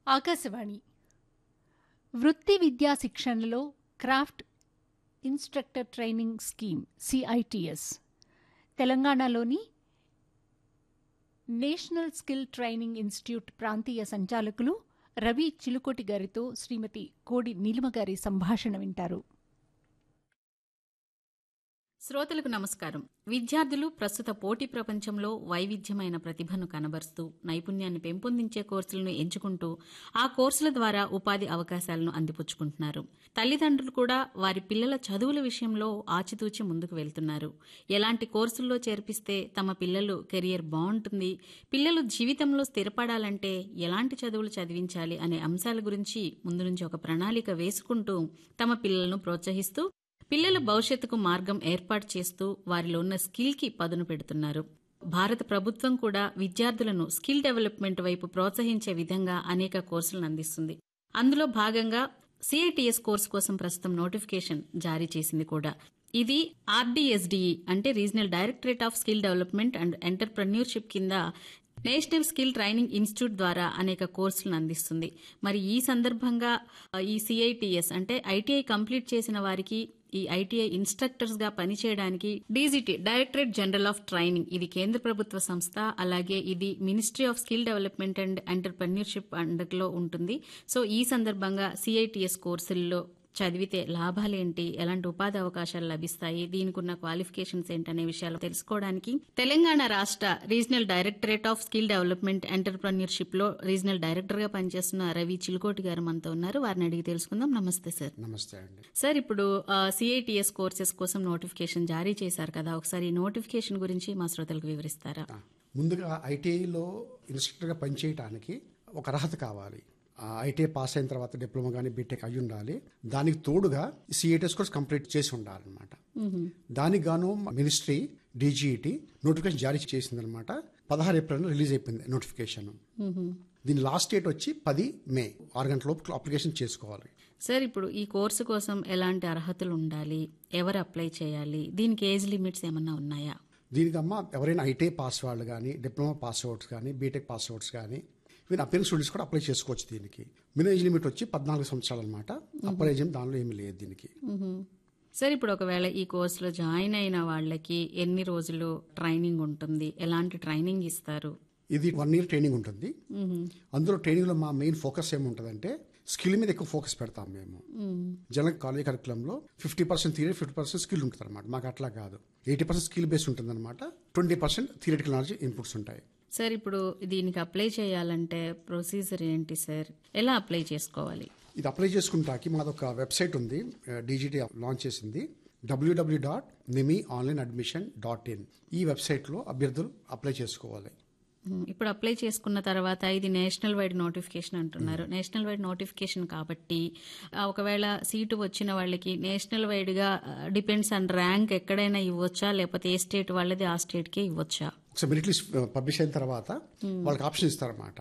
ఆకాశవాణి వృత్తి విద్యా శిక్షణలో craft instructor training scheme C I T S తెలంగాణలోని నేషనల్ స్కిల్ ట్రైనింగ్ ఇన్స్టిట్యూట్ ప్రాంతీయ సంచాలకులు రవి చిలుకోటి గారితో శ్రీమతి కోడి నీలిమ గారి సంభాషణ వింటారు శ్రోతలకు నమస్కారం విద్యార్థులు ప్రస్తుత పోటీ ప్రపంచంలో వైవిధ్యమైన ప్రతిభను కనబరుస్తూ నైపుణ్యాన్ని పెంపొందించే కోర్సులను ఎంచుకుంటూ ఆ కోర్సుల ద్వారా ఉపాధి అవకాశాలను అందిపుచ్చుకుంటున్నారు తల్లిదండ్రులు కూడా వారి పిల్లల చదువుల విషయంలో ఆచితూచి ముందుకు వెళ్తున్నారు ఎలాంటి కోర్సుల్లో చేర్పిస్తే తమ పిల్లలు కెరియర్ బాగుంటుంది పిల్లలు జీవితంలో స్థిరపడాలంటే ఎలాంటి చదువులు చదివించాలి అనే అంశాల గురించి ముందు నుంచి ఒక ప్రణాళిక వేసుకుంటూ తమ పిల్లలను ప్రోత్సహిస్తూ పిల్లల భవిష్యత్తుకు మార్గం ఏర్పాటు చేస్తూ వారిలో ఉన్న స్కిల్కి పదును పెడుతున్నారు భారత ప్రభుత్వం కూడా విద్యార్థులను స్కిల్ డెవలప్మెంట్ వైపు ప్రోత్సహించే విధంగా అనేక కోర్సులను అందిస్తుంది అందులో భాగంగా సిఐటిఎస్ కోర్సు కోసం ప్రస్తుతం నోటిఫికేషన్ జారీ చేసింది కూడా ఇది ఆర్డీఎస్డిఈ అంటే regional directorate of skill development and entrepreneurship కింద నేషనల్ స్కిల్ ట్రైనింగ్ ఇన్స్టిట్యూట్ ద్వారా అనేక కోర్సులను అందిస్తుంది మరి ఈ సందర్భంగా ఈ సిఐటిఎస్ అంటే ఐటీఐ కంప్లీట్ చేసిన వారికి ఈ ఐటీఐ ఇన్స్ట్రక్టర్స్ గా పనిచేయడానికి D G T directorate general of training ఇది కేంద్ర ప్రభుత్వ సంస్థ అలాగే ఇది ministry of skill development and entrepreneurship అండర్లో ఉంటుంది సో ఈ సందర్భంగా సిఐటిఎస్ కోర్సుల్లో చదివితే లాభాలేంటి ఎలాంటి ఉపాధి అవకాశాలు లభిస్తాయి దీనికి ఉన్న క్వాలిఫికేషన్స్ ఏంటనే విషయాలు తెలుసుకోవడానికి తెలంగాణ రాష్ట్ర regional directorate of skill development entrepreneurship లో రీజనల్ డైరెక్టర్ గా పనిచేస్తున్న రవి చిలుకోటి గారు మనతో ఉన్నారు వారిని అడిగి తెలుసుకుందాం నమస్తే సార్ నమస్తే అండి సార్ ఇప్పుడు సిఐటిఎస్ కోర్సెస్ కోసం నోటిఫికేషన్ జారీ చేశారు కదా ఒకసారి ఈ నోటిఫికేషన్ గురించి మా శ్రోతలకు వివరిస్తారా ఆ, ముందుగా ఐటీఐలో ఇన్స్ట్రక్టర్గా పనిచేయడానికి ఒక అర్హత కావాలి ఐటీఐ పాస్ అయిన తర్వాత డిప్లొమా కానీ బీటెక్ అయి ఉండాలి దానికి తోడుగా సిఐటిఎస్ కోర్స్ కంప్లీట్ చేసి ఉండాలన్నమాట దానికి గాను మినిస్ట్రీ డీజీఈటీ నోటిఫికేషన్ జారీ చేసిందనమాట పదహారు ఏప్రిల్ రిలీజ్ అయిపోయింది నోటిఫికేషన్ దీని లాస్ట్ డేట్ వచ్చి పది మే ఆరు గంటల లోపు అప్లికేషన్ చేసుకోవాలి సార్ ఇప్పుడు ఈ కోర్సు కోసం ఎలాంటి అర్హతలు ఉండాలి ఎవరు అప్లై చేయాలి దీనికి ఏజ్ లిమిట్స్ ఏమన్నా ఉన్నాయా దీనికి అమ్మ ఎవరైనా ఐటీఐ పాస్ వాళ్ళు కానీ డిప్లొమా పాస్ అవుట్స్ కానీ బీటెక్ పాస్ అవుట్స్ కానీ ఈవెన్ అపీరెన్స్ స్టూడెంట్స్ కూడా అప్లై చేసుకోవచ్చు దీనికి మినిమం ఏజ్ లిమిట్ వచ్చి పద్నాలుగు సంవత్సరాలు అనమాట అప్పర్ ఏజ్ ఏం దానిలో ఏమీ లేదు దీనికి సార్ ఇప్పుడు ఒకవేళ ఈ కోర్సులో జాయిన్ అయిన వాళ్ళకి ఎన్ని రోజులు ట్రైనింగ్ ఉంటుంది ఎలాంటి ట్రైనింగ్ ఇస్తారు ఇది వన్ ఇయర్ ట్రైనింగ్ ఉంటుంది అందులో ట్రైనింగ్లో మా మెయిన్ ఫోకస్ ఏముంటుందంటే స్కిల్ మీద ఎక్కువ ఫోకస్ పెడతాం మేము జనరల్ కాలేజ్ కరికులంలో fifty percent theory fifty percent skill ఉంటుంది అనమాట మాకు అట్లా కాదు ఎయిటీ పర్సెంట్ స్కిల్ బేస్ ఉంటుంది అనమాట twenty percent theoretical knowledge inputs ఉంటాయి సార్ ఇప్పుడు దీనికి అప్లై చేయాలంటే ప్రొసీజర్ ఏంటి సార్ ఎలా అప్లై చేసుకోవాలి ఇది అప్లై చేసుకుంటాకి మాదొక వెబ్సైట్ ఉంది డీజీటీ లాంచ్ చేసింది డబ్ల్యూడబ్ల్యూ డాట్ నిమి ఆన్లైన్ అడ్మిషన్ డాట్ ఇన్ ఈ వెబ్సైట్లో అభ్యర్థులు అప్లై చేసుకోవాలి ఉమ్, ఇప్పుడు అప్లై చేసుకున్న తర్వాత ఇది నేషనల్ వైడ్ నోటిఫికేషన్ అంటున్నారు నేషనల్ వైడ్ నోటిఫికేషన్ కాబట్టి ఆ, ఒకవేళ సీటు వచ్చిన వాళ్ళకి నేషనల్ వైడ్ గా డిపెండ్స్ ఆన్ ర్యాంక్ ఎక్కడైనా ఇవ్వచ్చా లేకపోతే ఏ స్టేట్ వాళ్ళది ఆ స్టేట్ కే ఇవ్వచ్చా ఒకసారి మెరిట్ లిస్ట్ పబ్లిష్ అయిన తర్వాత వాళ్ళకి ఆప్షన్ ఇస్తారన్నమాట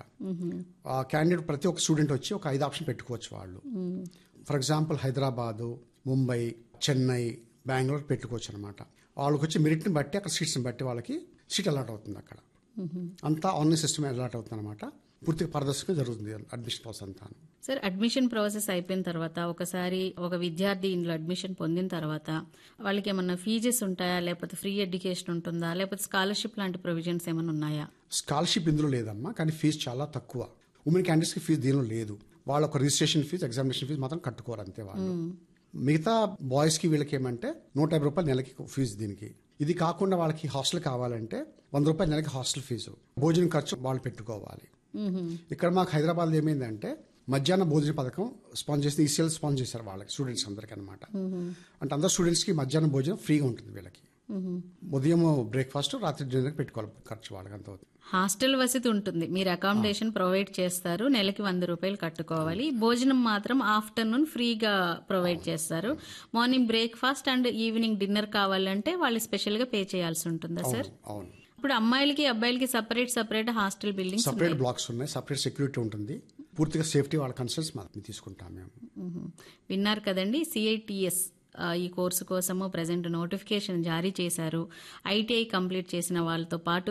ఆ క్యాండిడేట్ ప్రతి ఒక్క స్టూడెంట్ వచ్చి ఒక ఐదు ఆప్షన్ పెట్టుకోవచ్చు వాళ్ళు ఫర్ ఎగ్జాంపుల్ హైదరాబాదు ముంబై చెన్నై బెంగళూరు పెట్టుకోవచ్చు అనమాట వాళ్ళకి వచ్చి మెరిట్ని బట్టి అక్కడ సీట్స్ని బట్టి వాళ్ళకి సీట్ అలాట్ అవుతుంది అక్కడ అంతా ఆన్లైన్ సిస్టమ్ అలాట్ అవుతుంది అనమాట పూర్తిగా పారదర్శకంగా జరుగుతుంది అడ్మిషన్ ప్రాసెస్ అంతా సార్ అడ్మిషన్ ప్రాసెస్ అయిపోయిన తర్వాత ఒకసారి ఒక విద్యార్థి ఇందులో అడ్మిషన్ పొందిన తర్వాత వాళ్ళకి ఏమన్నా ఫీజెస్ ఉంటాయా లేకపోతే ఫ్రీ ఎడ్యుకేషన్ ఉంటుందా లేకపోతే స్కాలర్షిప్ లాంటి ప్రొవిజన్స్ ఏమైనా ఉన్నాయా స్కాలర్షిప్ ఇందులో లేదమ్మా కానీ ఫీజు చాలా తక్కువ ఉమెన్ క్యాండిడేట్స్కి ఫీజు దీనిలో లేదు వాళ్ళ ఒక రిజిస్ట్రేషన్ ఫీజు ఎగ్జామినేషన్ ఫీజు మాత్రం కట్టుకోరు అంతే వాళ్ళు మిగతా బాయ్స్కి వీళ్ళకి ఏమంటే నూట యాభై రూపాయలు నెలకి ఫీజు దీనికి ఇది కాకుండా వాళ్ళకి హాస్టల్ కావాలంటే వంద రూపాయలు నెలకి హాస్టల్ ఫీజు భోజనం ఖర్చు వాళ్ళు పెట్టుకోవాలి ఇక్కడ మాకు హైదరాబాద్ ఏమైందంటే మధ్యాహ్న భోజన పథకం స్పాన్సర్ చేసి ఈసీఎల్ స్పాన్సర్ చేశారు వాళ్ళకి స్టూడెంట్స్ అందరికీ అనమాట అంటే అందరు స్టూడెంట్స్కి మధ్యాహ్నం భోజనం ఫ్రీగా ఉంటుంది వీళ్ళకి ఉదయం బ్రేక్ఫాస్ట్ రాత్రి డిన్నర్ పెట్టుకోవాలి ఖర్చు వాళ్ళకి అంత అవుతుంది హాస్టల్ వసతి ఉంటుంది మీరు అకామిడేషన్ ప్రొవైడ్ చేస్తారు నెలకి వంద రూపాయలు కట్టుకోవాలి భోజనం మాత్రం ఆఫ్టర్నూన్ ఫ్రీగా ప్రొవైడ్ చేస్తారు morning breakfast and evening dinner కావాలంటే వాళ్ళు స్పెషల్ గా పే చేయాల్సి ఉంటుందా సార్ అవును ఇప్పుడు అమ్మాయిలకి అబ్బాయిలకి separate separate hostel buildings separate blocks ఉన్నాయి సపరేట్ సెక్యూరిటీ ఉంటుంది పూర్తిగా సేఫ్టీ వాళ్ళ కన్సల్ట్స్ మేము తీసుకుంటాం మేము విన్నారు కదండి సిఐటిఎస్ ఈ కోర్సు కోసము ప్రజెంట్ నోటిఫికేషన్ జారీ చేశారు ఐటీఐ కంప్లీట్ చేసిన వాళ్ళతో పాటు